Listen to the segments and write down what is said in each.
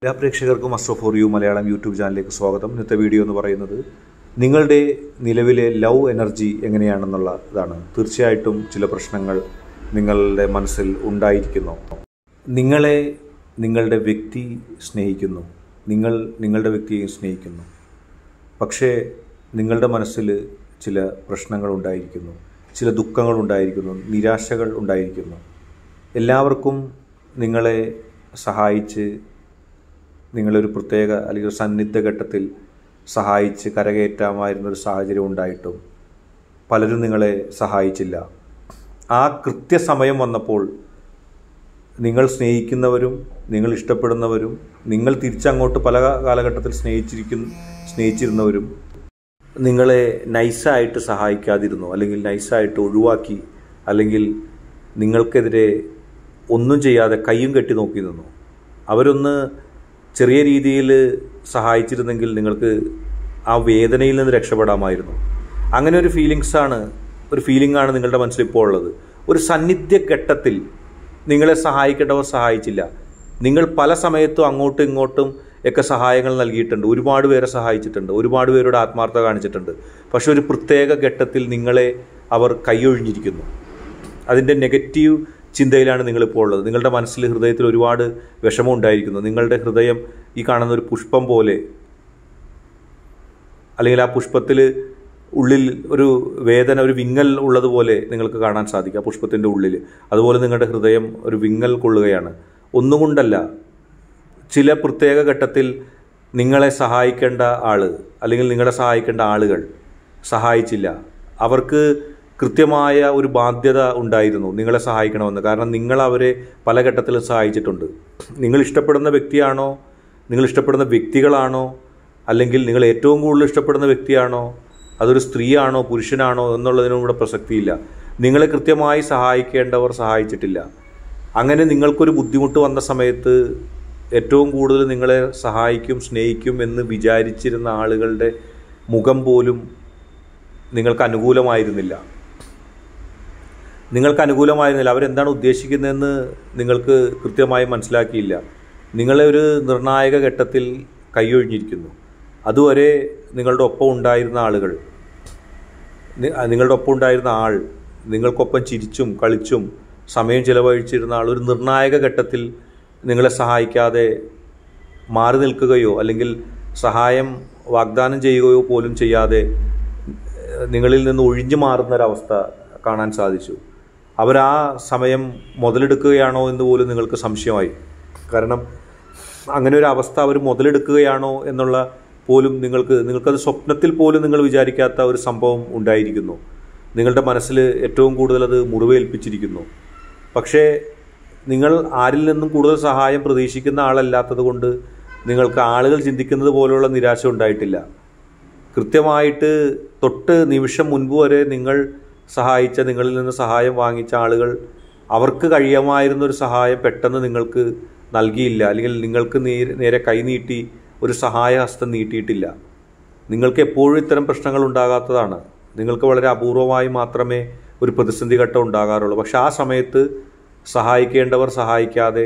എല്ലാ പ്രേക്ഷകർക്കും Astro for you Malayalam YouTube ചാനലിലേക്ക് സ്വാഗതം ഇന്നത്തെ വീഡിയോ എന്ന് പറയുന്നത് നിങ്ങളുടെ നിലവിലെ ലവ് എനർജി എങ്ങനെയാണെന്നുള്ള ഇതാണ് തീർച്ചയായിട്ടും ചില പ്രശ്നങ്ങൾ നിങ്ങളുടെ മനസ്സിൽ ഉണ്ടായിരിക്കുന്നു നിങ്ങളെ നിങ്ങളുടെ വ്യക്തി സ്നേഹിക്കുന്നു നിങ്ങൾ നിങ്ങളുടെ വ്യക്തിയെ സ്നേഹിക്കുന്നു പക്ഷേ നിങ്ങളുടെ മനസ്സിൽ ചില പ്രശ്നങ്ങൾ ഉണ്ടായിരിക്കുന്നു ചില ദുഃഖങ്ങൾ ഉണ്ടായിരിക്കുന്നു നിരാശകൾ ഉണ്ടായിരിക്കുന്നു എല്ലാവർക്കും നിങ്ങളെ സഹായിച്ച് നിങ്ങളൊരു പ്രത്യേക അല്ലെങ്കിൽ ഒരു സന്നിഗ്ധ ഘട്ടത്തിൽ സഹായിച്ച് കരകയറ്റാമായിരുന്നൊരു സാഹചര്യം ഉണ്ടായിട്ടും പലരും നിങ്ങളെ സഹായിച്ചില്ല ആ കൃത്യസമയം വന്നപ്പോൾ നിങ്ങൾ സ്നേഹിക്കുന്നവരും നിങ്ങൾ ഇഷ്ടപ്പെടുന്നവരും നിങ്ങൾ തിരിച്ചങ്ങോട്ട് പല കാലഘട്ടത്തിൽ സ്നേഹിച്ചിരിക്കുന്ന സ്നേഹിച്ചിരുന്നവരും നിങ്ങളെ നൈസായിട്ട് സഹായിക്കാതിരുന്നു അല്ലെങ്കിൽ നൈസായിട്ട് ഒഴിവാക്കി അല്ലെങ്കിൽ നിങ്ങൾക്കെതിരെ ഒന്നും ചെയ്യാതെ കയ്യും കെട്ടി നോക്കി നിന്നു അവരൊന്ന് ചെറിയ രീതിയിൽ സഹായിച്ചിരുന്നെങ്കിൽ നിങ്ങൾക്ക് ആ വേദനയിൽ നിന്ന് രക്ഷപ്പെടാമായിരുന്നു അങ്ങനെ ഒരു ഫീലിങ്സാണ് ഒരു ഫീലിംഗ് ആണ് നിങ്ങളുടെ മനസ്സിൽ ഇപ്പോൾ ഉള്ളത് ഒരു സന്നിധ്യ ഘട്ടത്തിൽ നിങ്ങളെ സഹായിക്കേണ്ടവർ സഹായിച്ചില്ല നിങ്ങൾ പല സമയത്തും അങ്ങോട്ടും ഇങ്ങോട്ടും ഒക്കെ സഹായങ്ങൾ നൽകിയിട്ടുണ്ട് ഒരുപാട് പേരെ സഹായിച്ചിട്ടുണ്ട് ഒരുപാട് പേരുടെ ആത്മാർത്ഥത കാണിച്ചിട്ടുണ്ട് പക്ഷെ ഒരു പ്രത്യേക ഘട്ടത്തിൽ നിങ്ങളെ അവർ കൈയൊഴിഞ്ഞിരിക്കുന്നു അതിൻ്റെ നെഗറ്റീവ് ചിന്തയിലാണ് നിങ്ങളിപ്പോൾ ഉള്ളത് നിങ്ങളുടെ മനസ്സിൽ ഹൃദയത്തിൽ ഒരുപാട് വിഷമം ഉണ്ടായിരിക്കുന്നു നിങ്ങളുടെ ഹൃദയം ഈ കാണുന്ന ഒരു പുഷ്പം പോലെ അല്ലെങ്കിൽ ആ പുഷ്പത്തിൽ ഉള്ളിൽ ഒരു വേദന ഒരു വിങ്ങൽ ഉള്ളതുപോലെ നിങ്ങൾക്ക് കാണാൻ സാധിക്കും ആ പുഷ്പത്തിൻ്റെ ഉള്ളിൽ അതുപോലെ നിങ്ങളുടെ ഹൃദയം ഒരു വിങ്ങൽ കൊള്ളുകയാണ് ഒന്നുകൊണ്ടല്ല ചില പ്രത്യേക ഘട്ടത്തിൽ നിങ്ങളെ സഹായിക്കേണ്ട ആൾ അല്ലെങ്കിൽ നിങ്ങളെ സഹായിക്കേണ്ട ആളുകൾ സഹായിച്ചില്ല അവർക്ക് കൃത്യമായ ഒരു ബാധ്യത ഉണ്ടായിരുന്നു നിങ്ങളെ സഹായിക്കണമെന്ന് കാരണം നിങ്ങൾ അവരെ പല ഘട്ടത്തിലും സഹായിച്ചിട്ടുണ്ട് നിങ്ങൾ ഇഷ്ടപ്പെടുന്ന വ്യക്തിയാണോ നിങ്ങൾ ഇഷ്ടപ്പെടുന്ന വ്യക്തികളാണോ അല്ലെങ്കിൽ നിങ്ങൾ ഏറ്റവും കൂടുതൽ ഇഷ്ടപ്പെടുന്ന വ്യക്തിയാണോ അതൊരു സ്ത്രീയാണോ പുരുഷനാണോ എന്നുള്ളതിനും കൂടെ പ്രസക്തിയില്ല നിങ്ങളെ കൃത്യമായി സഹായിക്കേണ്ടവർ സഹായിച്ചിട്ടില്ല അങ്ങനെ നിങ്ങൾക്കൊരു ബുദ്ധിമുട്ട് വന്ന സമയത്ത് ഏറ്റവും കൂടുതൽ നിങ്ങളെ സഹായിക്കും സ്നേഹിക്കും എന്ന് വിചാരിച്ചിരുന്ന ആളുകളുടെ മുഖം പോലും നിങ്ങൾക്ക് അനുകൂലമായിരുന്നില്ല നിങ്ങൾക്ക് അനുകൂലമായിരുന്നില്ല അവരെന്താണ് ഉദ്ദേശിക്കുന്നതെന്ന് നിങ്ങൾക്ക് കൃത്യമായി മനസ്സിലാക്കിയില്ല നിങ്ങളെ ഒരു നിർണായക ഘട്ടത്തിൽ കൈയൊഴിഞ്ഞിരിക്കുന്നു അതുവരെ നിങ്ങളുടെ ഒപ്പം ഉണ്ടായിരുന്ന ആളുകൾ നിങ്ങളുടെ ഒപ്പം ഉണ്ടായിരുന്ന ആൾ നിങ്ങൾക്കൊപ്പം ചിരിച്ചും കളിച്ചും സമയം ചിലവഴിച്ചിരുന്ന ആൾ ഒരു നിർണായക ഘട്ടത്തിൽ നിങ്ങളെ സഹായിക്കാതെ മാറി നിൽക്കുകയോ അല്ലെങ്കിൽ സഹായം വാഗ്ദാനം ചെയ്യുകയോ പോലും ചെയ്യാതെ നിങ്ങളിൽ നിന്ന് ഒഴിഞ്ഞു മാറുന്ന ഒരവസ്ഥ കാണാൻ സാധിച്ചു അവർ ആ സമയം മുതലെടുക്കുകയാണോ എന്ന് പോലും നിങ്ങൾക്ക് സംശയമായി കാരണം അങ്ങനെ ഒരു അവസ്ഥ അവർ മുതലെടുക്കുകയാണോ എന്നുള്ള പോലും നിങ്ങൾക്ക് നിങ്ങൾക്കത് സ്വപ്നത്തിൽ പോലും നിങ്ങൾ വിചാരിക്കാത്ത ഒരു സംഭവം ഉണ്ടായിരിക്കുന്നു നിങ്ങളുടെ മനസ്സിൽ ഏറ്റവും കൂടുതൽ അത് മുറിവേൽപ്പിച്ചിരിക്കുന്നു പക്ഷേ നിങ്ങൾ ആരിൽ നിന്നും കൂടുതൽ സഹായം പ്രതീക്ഷിക്കുന്ന ആളല്ലാത്തത് കൊണ്ട് നിങ്ങൾക്ക് ആളുകൾ ചിന്തിക്കുന്നത് പോലുള്ള നിരാശ ഉണ്ടായിട്ടില്ല കൃത്യമായിട്ട് തൊട്ട് നിമിഷം മുൻപ് വരെ നിങ്ങൾ സഹായിച്ച നിങ്ങളിൽ നിന്ന് സഹായം വാങ്ങിച്ച ആളുകൾ അവർക്ക് കഴിയാമായിരുന്ന ഒരു സഹായം പെട്ടെന്ന് നിങ്ങൾക്ക് നൽകിയില്ല അല്ലെങ്കിൽ നിങ്ങൾക്ക് നേരെ കൈനീട്ടി ഒരു സഹായഹസ്തം നീട്ടിയിട്ടില്ല നിങ്ങൾക്ക് എപ്പോഴും ഇത്തരം പ്രശ്നങ്ങൾ ഉണ്ടാകാത്തതാണ് നിങ്ങൾക്ക് വളരെ അപൂർവമായി മാത്രമേ ഒരു പ്രതിസന്ധി ഘട്ടം ഉണ്ടാകാറുള്ളൂ പക്ഷെ ആ സമയത്ത് സഹായിക്കേണ്ടവർ സഹായിക്കാതെ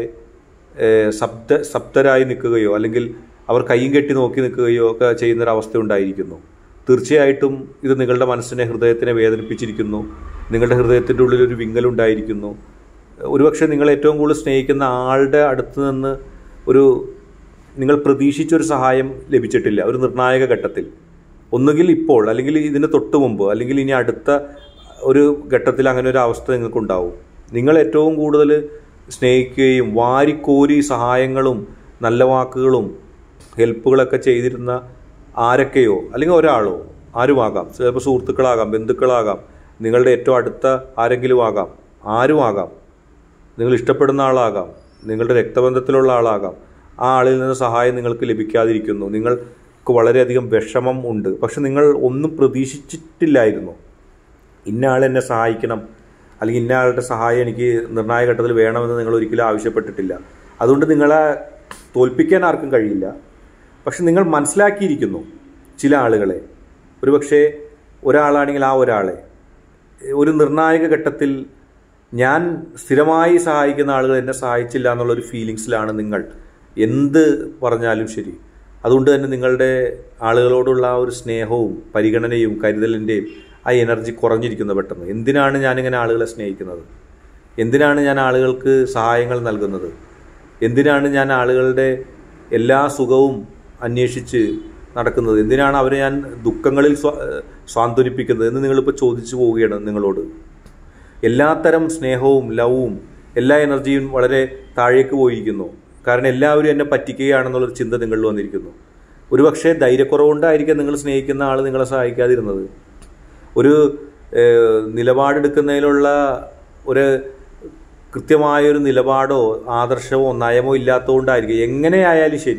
ശബ്ദ ശബ്ദരായി നിൽക്കുകയോ അല്ലെങ്കിൽ അവർ കൈയും കെട്ടി നോക്കി നിൽക്കുകയോ ഒക്കെ ചെയ്യുന്നൊരവസ്ഥ ഉണ്ടായിരിക്കുന്നു തീർച്ചയായിട്ടും ഇത് നിങ്ങളുടെ മനസ്സിനെ ഹൃദയത്തിനെ വേദനിപ്പിച്ചിരിക്കുന്നു നിങ്ങളുടെ ഹൃദയത്തിൻ്റെ ഉള്ളിൽ ഒരു വിങ്ങലുണ്ടായിരിക്കുന്നു ഒരുപക്ഷെ നിങ്ങൾ ഏറ്റവും കൂടുതൽ സ്നേഹിക്കുന്ന ആളുടെ അടുത്ത് നിന്ന് ഒരു നിങ്ങൾ പ്രതീക്ഷിച്ചൊരു സഹായം ലഭിച്ചിട്ടില്ല ഒരു നിർണായക ഘട്ടത്തിൽ ഒന്നുകിൽ ഇപ്പോൾ അല്ലെങ്കിൽ ഇതിന് തൊട്ട് മുമ്പ് അല്ലെങ്കിൽ ഇനി അടുത്ത ഒരു ഘട്ടത്തിൽ അങ്ങനെ ഒരു അവസ്ഥ നിങ്ങൾക്കുണ്ടാവും നിങ്ങൾ ഏറ്റവും കൂടുതൽ സ്നേഹിക്കുകയും വാരിക്കോരി സഹായങ്ങളും നല്ല വാക്കുകളും ഹെൽപ്പുകളൊക്കെ ചെയ്തിരുന്ന ആരൊക്കെയോ അല്ലെങ്കിൽ ഒരാളോ ആരുമാകാം ചിലപ്പോൾ സുഹൃത്തുക്കളാകാം ബന്ധുക്കളാകാം നിങ്ങളുടെ ഏറ്റവും അടുത്ത ആരെങ്കിലും ആകാം ആരുമാകാം നിങ്ങൾ ഇഷ്ടപ്പെടുന്ന ആളാകാം നിങ്ങളുടെ രക്തബന്ധത്തിലുള്ള ആളാകാം ആ ആളിൽ നിന്ന് സഹായം നിങ്ങൾക്ക് ലഭിക്കാതിരിക്കുന്നു നിങ്ങൾക്ക് വളരെയധികം വിഷമം ഉണ്ട് പക്ഷെ നിങ്ങൾ ഒന്നും പ്രതീക്ഷിച്ചിട്ടില്ലായിരുന്നു ഇന്ന ആൾ എന്നെ സഹായിക്കണം അല്ലെങ്കിൽ ഇന്ന ആളുടെ സഹായം എനിക്ക് നിർണായക ഘട്ടത്തിൽ വേണമെന്ന് നിങ്ങൾ ഒരിക്കലും ആവശ്യപ്പെട്ടിട്ടില്ല അതുകൊണ്ട് നിങ്ങളെ തോൽപ്പിക്കാൻ ആർക്കും കഴിയില്ല പക്ഷെ നിങ്ങൾ മനസ്സിലാക്കിയിരിക്കുന്നു ചില ആളുകളെ ഒരുപക്ഷെ ഒരാളാണെങ്കിൽ ആ ഒരാളെ ഒരു നിർണായക ഘട്ടത്തിൽ ഞാൻ സ്ഥിരമായി സഹായിക്കുന്ന ആളുകൾ എന്നെ സഹായിച്ചില്ല എന്നുള്ളൊരു ഫീലിങ്സിലാണ് നിങ്ങൾ എന്ത് പറഞ്ഞാലും ശരി അതുകൊണ്ട് തന്നെ നിങ്ങളുടെ ആളുകളോടുള്ള ആ ഒരു സ്നേഹവും പരിഗണനയും കരുതലിൻ്റെയും ആ എനർജി കുറഞ്ഞിരിക്കുന്നു പെട്ടെന്ന് എന്തിനാണ് ഞാനിങ്ങനെ ആളുകളെ സ്നേഹിക്കുന്നത് എന്തിനാണ് ഞാൻ ആളുകൾക്ക് സഹായങ്ങൾ നൽകുന്നത് എന്തിനാണ് ഞാൻ ആളുകളുടെ എല്ലാ സുഖവും അന്വേഷിച്ച് നടക്കുന്നത് എന്തിനാണ് അവരെ ഞാൻ ദുഃഖങ്ങളിൽ സ്വാ- സ്വാന്തനിപ്പിക്കുന്നത് എന്ന് നിങ്ങളിപ്പോൾ ചോദിച്ചു പോവുകയാണ് നിങ്ങളോട് എല്ലാത്തരം സ്നേഹവും ലവും എല്ലാ എനർജിയും വളരെ താഴേക്ക് പോയിരിക്കുന്നു കാരണം എല്ലാവരും എന്നെ പറ്റിക്കുകയാണെന്നുള്ളൊരു ചിന്ത നിങ്ങളിൽ വന്നിരിക്കുന്നു ഒരുപക്ഷെ ധൈര്യക്കുറവുകൊണ്ടായിരിക്കാം നിങ്ങൾ സ്നേഹിക്കുന്ന ആൾ നിങ്ങളെ സഹായിക്കാതിരുന്നത് ഒരു ഏഹ്, നിലപാടെടുക്കുന്നതിലുള്ള ഒരു കൃത്യമായൊരു നിലപാടോ ആദർശമോ നയമോ ഇല്ലാത്തതുകൊണ്ടായിരിക്കും എങ്ങനെയായാലും ശരി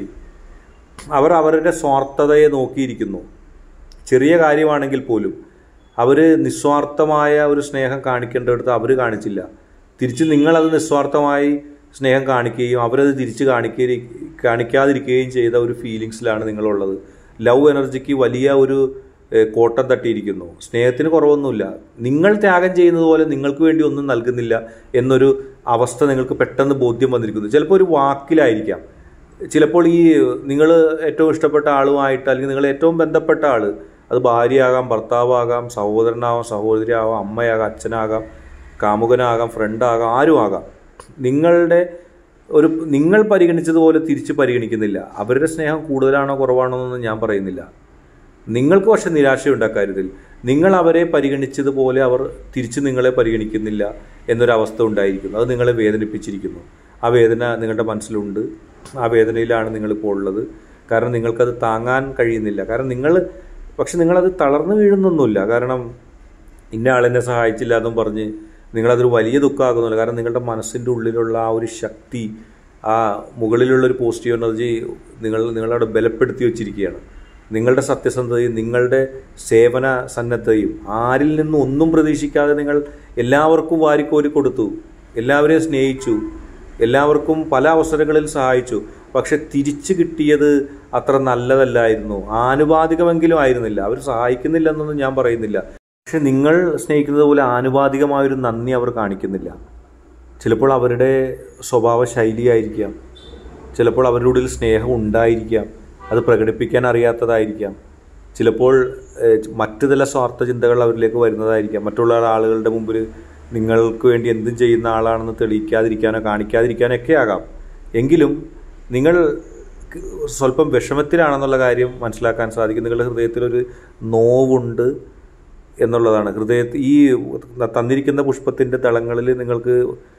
അവർ അവരുടെ സ്വാർത്ഥതയെ നോക്കിയിരിക്കുന്നു ചെറിയ കാര്യമാണെങ്കിൽ പോലും അവർ നിസ്വാർത്ഥമായ ഒരു സ്നേഹം കാണിക്കേണ്ടടുത്ത് അവർ കാണിച്ചില്ല തിരിച്ച് നിങ്ങളത് നിസ്വാർത്ഥമായി സ്നേഹം കാണിക്കുകയും അവരത് തിരിച്ച് കാണിക്കുകയും കാണിക്കാതിരിക്കുകയും ചെയ്ത ഒരു ഫീലിങ്സിലാണ് നിങ്ങളുള്ളത് ലവ് എനർജിക്ക് വലിയ ഒരു ഏഹ്, കോട്ടം തട്ടിയിരിക്കുന്നു സ്നേഹത്തിന് കുറവൊന്നുമില്ല നിങ്ങൾ ത്യാഗം ചെയ്യുന്നത് പോലെ നിങ്ങൾക്ക് വേണ്ടി ഒന്നും നൽകുന്നില്ല എന്നൊരു അവസ്ഥ നിങ്ങൾക്ക് പെട്ടെന്ന് ബോധ്യം വന്നിരിക്കുന്നു ചിലപ്പോൾ ഒരു വാക്കിലായിരിക്കാം ചിലപ്പോൾ ഈ നിങ്ങൾ ഏറ്റവും ഇഷ്ടപ്പെട്ട ആളുമായിട്ട് അല്ലെങ്കിൽ നിങ്ങൾ ഏറ്റവും ബന്ധപ്പെട്ട ആൾ അത് ഭാര്യയാകാം ഭർത്താവാകാം സഹോദരനാകാം സഹോദരിയാകാം അമ്മയാകാം അച്ഛനാകാം കാമുകനാകാം ഫ്രണ്ടാകാം ആരും ആകാം നിങ്ങളുടെ ഒരു നിങ്ങൾ പരിഗണിച്ചതുപോലെ തിരിച്ച് പരിഗണിക്കുന്നില്ല അവരുടെ സ്നേഹം കൂടുതലാണോ കുറവാണോ എന്നൊന്നും ഞാൻ പറയുന്നില്ല നിങ്ങൾക്ക് പക്ഷെ നിരാശയുണ്ട് അക്കാര്യത്തിൽ നിങ്ങൾ അവരെ പരിഗണിച്ചതുപോലെ അവർ തിരിച്ച് നിങ്ങളെ പരിഗണിക്കുന്നില്ല എന്നൊരവസ്ഥ ഉണ്ടായിരിക്കുന്നു അത് നിങ്ങളെ വേദനിപ്പിച്ചിരിക്കുന്നു ആ വേദന നിങ്ങളുടെ മനസ്സിലുണ്ട് ആ വേദനയിലാണ് നിങ്ങളിപ്പോൾ ഉള്ളത് കാരണം നിങ്ങൾക്കത് താങ്ങാൻ കഴിയുന്നില്ല കാരണം നിങ്ങൾ പക്ഷെ നിങ്ങളത് തളർന്നു വീഴുന്നൊന്നുമില്ല കാരണം ഇന്ന ആളെന്നെ സഹായിച്ചില്ല എന്നും പറഞ്ഞ് നിങ്ങളതൊരു വലിയ ദുഃഖമാക്കുന്നില്ല കാരണം നിങ്ങളുടെ മനസ്സിൻ്റെ ഉള്ളിലുള്ള ആ ഒരു ശക്തി ആ മുകളിലുള്ള ഒരു പോസിറ്റീവ് എനർജി നിങ്ങൾ നിങ്ങളവിടെ ബലപ്പെടുത്തി വെച്ചിരിക്കുകയാണ് നിങ്ങളുടെ സത്യസന്ധതയും നിങ്ങളുടെ സേവന സന്നദ്ധതയും ആരിൽ നിന്നും ഒന്നും പ്രതീക്ഷിക്കാതെ നിങ്ങൾ എല്ലാവർക്കും വാരിക്കോരി കൊടുത്തു എല്ലാവരെയും സ്നേഹിച്ചു എല്ലാവർക്കും പല അവസരങ്ങളിൽ സഹായിച്ചു പക്ഷെ തിരിച്ചു കിട്ടിയത് അത്ര നല്ലതല്ലായിരുന്നു ആനുപാതികമെങ്കിലും ആയിരുന്നില്ല അവർ സഹായിക്കുന്നില്ലെന്നൊന്നും ഞാൻ പറയുന്നില്ല പക്ഷെ നിങ്ങൾ സ്നേഹിക്കുന്നത് പോലെ ആനുപാതികമായൊരു നന്ദി അവർ കാണിക്കുന്നില്ല ചിലപ്പോൾ അവരുടെ സ്വഭാവ ശൈലിയായിരിക്കാം ചിലപ്പോൾ അവരുടെ ഉള്ളിൽ സ്നേഹം ഉണ്ടായിരിക്കാം അത് പ്രകടിപ്പിക്കാൻ അറിയാത്തതായിരിക്കാം ചിലപ്പോൾ ഏഹ്, മറ്റു ചില സ്വാർത്ഥ ചിന്തകൾ അവരിലേക്ക് വരുന്നതായിരിക്കാം മറ്റുള്ള ആളുകളുടെ മുമ്പിൽ നിങ്ങൾക്ക് വേണ്ടി എന്തും ചെയ്യുന്ന ആളാണെന്ന് തെളിയിക്കാതിരിക്കാനോ കാണിക്കാതിരിക്കാനോ ഒക്കെ ആകാം എങ്കിലും നിങ്ങൾ ക്ക് സ്വല്പം വിഷമത്തിലാണെന്നുള്ള കാര്യം മനസ്സിലാക്കാൻ സാധിക്കും നിങ്ങളുടെ ഹൃദയത്തിലൊരു നോവുണ്ട് എന്നുള്ളതാണ് ഹൃദയത്തിൽ ഈ തന്നിരിക്കുന്ന പുഷ്പത്തിൻ്റെ തളങ്ങളിൽ നിങ്ങൾക്ക്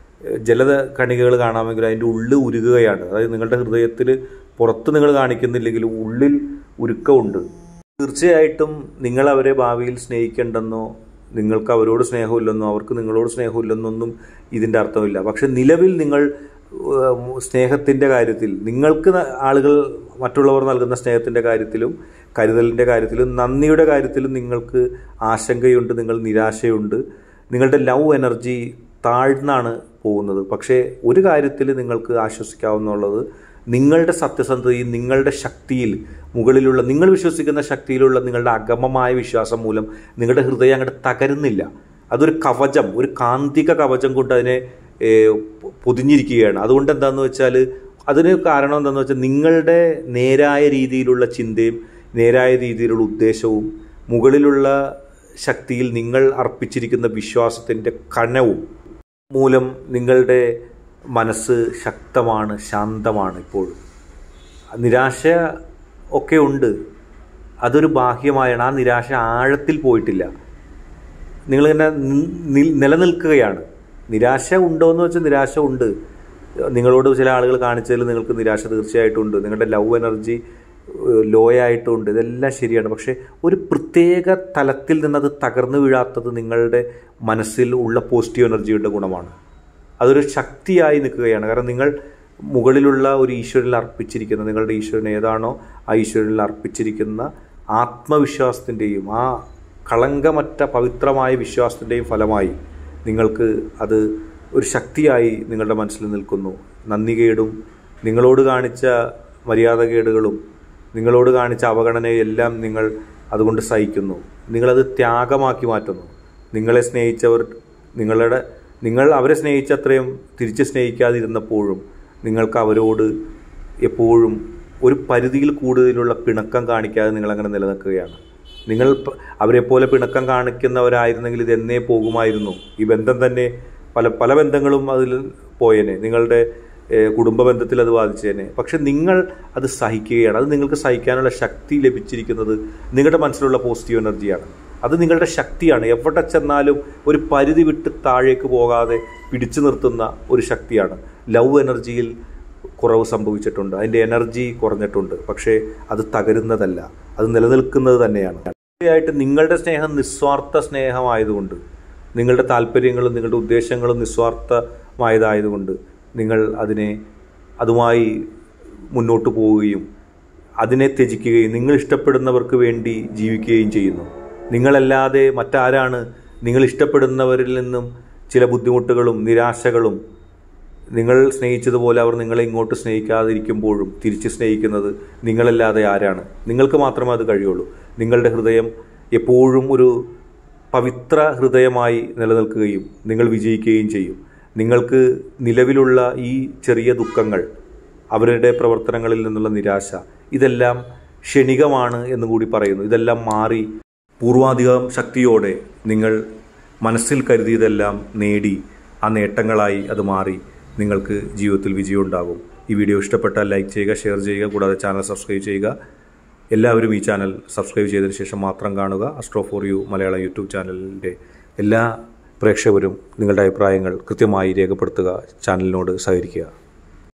ജലത കണികകൾ കാണാമെങ്കിൽ അതിൻ്റെ ഉള്ളിൽ ഉരുകുകയാണ് അതായത് നിങ്ങളുടെ ഹൃദയത്തിൽ പുറത്ത് നിങ്ങൾ കാണിക്കുന്നില്ലെങ്കിലും ഉള്ളിൽ ഉരുക്കമുണ്ട് തീർച്ചയായിട്ടും നിങ്ങൾ അവരെ ഭാവിയിൽ സ്നേഹിക്കേണ്ടെന്നോ നിങ്ങൾക്ക് അവരോട് സ്നേഹമില്ലെന്നോ അവർക്ക് നിങ്ങളോട് സ്നേഹമില്ലെന്നൊന്നും ഇതിൻ്റെ അർത്ഥമില്ല പക്ഷെ നിലവിൽ നിങ്ങൾ ഏഹ്, സ്നേഹത്തിൻ്റെ കാര്യത്തിൽ നിങ്ങൾക്ക് ന- ആളുകൾ മറ്റുള്ളവർ നൽകുന്ന സ്നേഹത്തിൻ്റെ കാര്യത്തിലും കരുതലിൻ്റെ കാര്യത്തിലും നന്ദിയുടെ കാര്യത്തിലും നിങ്ങൾക്ക് ആശങ്കയുണ്ട് നിങ്ങൾ നിരാശയുണ്ട് നിങ്ങളുടെ ലവ് എനർജി താഴ്ന്നാണ് പോകുന്നത് പക്ഷേ ഒരു കാര്യത്തിൽ നിങ്ങൾക്ക് ആശ്വസിക്കാവുന്നുള്ളത് നിങ്ങളുടെ സത്യസന്ധതയും നിങ്ങളുടെ ശക്തിയിൽ മുകളിലുള്ള നിങ്ങൾ വിശ്വസിക്കുന്ന ശക്തിയിലുള്ള നിങ്ങളുടെ അഗമമായ വിശ്വാസം മൂലം നിങ്ങളുടെ ഹൃദയം അങ്ങോട്ട് തകരുന്നില്ല അതൊരു കവചം ഒരു കാന്തിക കവചം കൊണ്ട് അതിനെ ഏഹ്, പൊ- പൊതിഞ്ഞിരിക്കുകയാണ് അതുകൊണ്ട് എന്താണെന്ന് വെച്ചാൽ അതിന് കാരണം എന്താണെന്ന് വെച്ചാൽ നിങ്ങളുടെ നേരായ രീതിയിലുള്ള ചിന്തയും നേരായ രീതിയിലുള്ള ഉദ്ദേശവും മുകളിലുള്ള ശക്തിയിൽ നിങ്ങൾ അർപ്പിച്ചിരിക്കുന്ന വിശ്വാസത്തിൻ്റെ കനവും മൂലം നിങ്ങളുടെ മനസ്സ് ശക്തമാണ് ശാന്തമാണ് ഇപ്പോഴും നിരാശ ഒക്കെ ഉണ്ട് അതൊരു ബാഹ്യമായാണ് ആ നിരാശ ആഴത്തിൽ പോയിട്ടില്ല നിങ്ങളിങ്ങനെ നി- നി- നിലനിൽക്കുകയാണ് നിരാശ ഉണ്ടോ എന്ന് വെച്ചാൽ നിരാശ ഉണ്ട് നിങ്ങളോട് ചില ആളുകൾ കാണിച്ചതിൽ നിങ്ങൾക്ക് നിരാശ തീർച്ചയായിട്ടും ഉണ്ട് നിങ്ങളുടെ ലവ് എനർജി ലോ ആയിട്ടുണ്ട് ഇതെല്ലാം ശരിയാണ് പക്ഷേ ഒരു പ്രത്യേക തലത്തിൽ നിന്നത് തകർന്നു വീഴാത്തത് നിങ്ങളുടെ മനസ്സിൽ ഉള്ള പോസിറ്റീവ് എനർജിയുടെ ഗുണമാണ് അതൊരു ശക്തിയായി നിൽക്കുകയാണ് കാരണം നിങ്ങൾ മുകളിലുള്ള ഒരു ഈശ്വരനിൽ അർപ്പിച്ചിരിക്കുന്ന നിങ്ങളുടെ ഈശ്വരൻ ഏതാണോ ആ ഈശ്വരനിൽ അർപ്പിച്ചിരിക്കുന്ന ആത്മവിശ്വാസത്തിൻ്റെയും ആ കളങ്കമറ്റ പവിത്രമായ വിശ്വാസത്തിൻ്റെയും ഫലമായി നിങ്ങൾക്ക് അത് ഒരു ശക്തിയായി നിങ്ങളുടെ മനസ്സിൽ നിൽക്കുന്നു നന്ദികേടും നിങ്ങളോട് കാണിച്ച മര്യാദകേടുകളും നിങ്ങളോട് കാണിച്ച അവഗണനയെല്ലാം നിങ്ങൾ അതുകൊണ്ട് സഹിക്കുന്നു നിങ്ങളത് ത്യാഗമാക്കി മാറ്റുന്നു നിങ്ങളെ സ്നേഹിച്ചവർ നിങ്ങളുടെ നിങ്ങൾ അവരെ സ്നേഹിച്ചത്രയും തിരിച്ച് സ്നേഹിക്കാതിരുന്നപ്പോഴും നിങ്ങൾക്ക് അവരോട് എപ്പോഴും ഒരു പരിധിയിൽ കൂടുതലുള്ള പിണക്കം കാണിക്കാതെ നിങ്ങളങ്ങനെ നിലനിൽക്കുകയാണ് നിങ്ങൾ പ- അവരെപ്പോലെ പിണക്കം കാണിക്കുന്നവരായിരുന്നെങ്കിൽ ഇത് എന്നേ പോകുമായിരുന്നു ഈ ബന്ധം തന്നെ പല പല ബന്ധങ്ങളും അതിൽ പോയേനെ നിങ്ങളുടെ ഏഹ്, കുടുംബ ബന്ധത്തിൽ അത് ബാധിച്ചേനെ പക്ഷെ നിങ്ങൾ അത് സഹിക്കുകയാണ് അത് നിങ്ങൾക്ക് സഹിക്കാനുള്ള ശക്തി ലഭിച്ചിരിക്കുന്നത് നിങ്ങളുടെ മനസ്സിലുള്ള പോസിറ്റീവ് എനർജിയാണ് അത് നിങ്ങളുടെ ശക്തിയാണ് എവിടെ ചെന്നാലും ഒരു പരിധി വിട്ട് താഴേക്ക് പോകാതെ പിടിച്ചു നിർത്തുന്ന ഒരു ശക്തിയാണ് ലവ് എനർജിയിൽ കുറവ് സംഭവിച്ചിട്ടുണ്ട് അതിൻ്റെ എനർജി കുറഞ്ഞിട്ടുണ്ട് പക്ഷേ അത് തകരുന്നതല്ല അത് നിലനിൽക്കുന്നത് തന്നെയാണ് തീർച്ചയായിട്ടും നിങ്ങളുടെ സ്നേഹം നിസ്വാർത്ഥ സ്നേഹമായതുകൊണ്ട് നിങ്ങളുടെ താല്പര്യങ്ങളും നിങ്ങളുടെ ഉദ്ദേശങ്ങളും നിസ്വാർത്ഥമായതായതുകൊണ്ട് നിങ്ങൾ അതിനെ അതുമായി മുന്നോട്ട് പോവുകയും അതിനെ ത്യജിക്കുകയും നിങ്ങൾ ഇഷ്ടപ്പെടുന്നവർക്ക് വേണ്ടി ജീവിക്കുകയും ചെയ്യുന്നു നിങ്ങളല്ലാതെ മറ്റാരാണ് നിങ്ങൾ ഇഷ്ടപ്പെടുന്നവരിൽ നിന്നും ചില ബുദ്ധിമുട്ടുകളും നിരാശകളും നിങ്ങൾ സ്നേഹിച്ചതുപോലെ അവർ നിങ്ങളെ ഇങ്ങോട്ട് സ്നേഹിക്കാതിരിക്കുമ്പോഴും തിരിച്ച് സ്നേഹിക്കുന്നത് നിങ്ങളല്ലാതെ ആരാണ് നിങ്ങൾക്ക് മാത്രമേ അത് കഴിയുള്ളൂ നിങ്ങളുടെ ഹൃദയം എപ്പോഴും ഒരു പവിത്ര ഹൃദയമായി നിലനിൽക്കുകയും നിങ്ങൾ വിജയിക്കുകയും ചെയ്യും നിങ്ങൾക്ക് നിലവിലുള്ള ഈ ചെറിയ ദുഃഖങ്ങൾ അവരുടെ പ്രവർത്തനങ്ങളിൽ നിന്നുള്ള നിരാശ ഇതെല്ലാം ക്ഷണികമാണ് എന്ന് കൂടി പറയുന്നു ഇതെല്ലാം മാറി പൂർവാധികം ശക്തിയോടെ നിങ്ങൾ മനസ്സിൽ കരുതിയതെല്ലാം നേടി ആ നേട്ടങ്ങളായി അത് മാറി നിങ്ങൾക്ക് ജീവിതത്തിൽ വിജയം ഉണ്ടാകും ഈ വീഡിയോ ഇഷ്ടപ്പെട്ടാൽ ലൈക്ക് ചെയ്യുക ഷെയർ ചെയ്യുക കൂടാതെ ചാനൽ സബ്സ്ക്രൈബ് ചെയ്യുക എല്ലാവരും ഈ ചാനൽ സബ്സ്ക്രൈബ് ചെയ്തതിന് ശേഷം മാത്രം കാണുക Astro for you Malayalam YouTube ചാനലിൻ്റെ എല്ലാ പ്രേക്ഷകരും നിങ്ങളുടെ അഭിപ്രായങ്ങൾ കൃത്യമായി രേഖപ്പെടുത്തുക ചാനലിനോട് സഹകരിക്കുക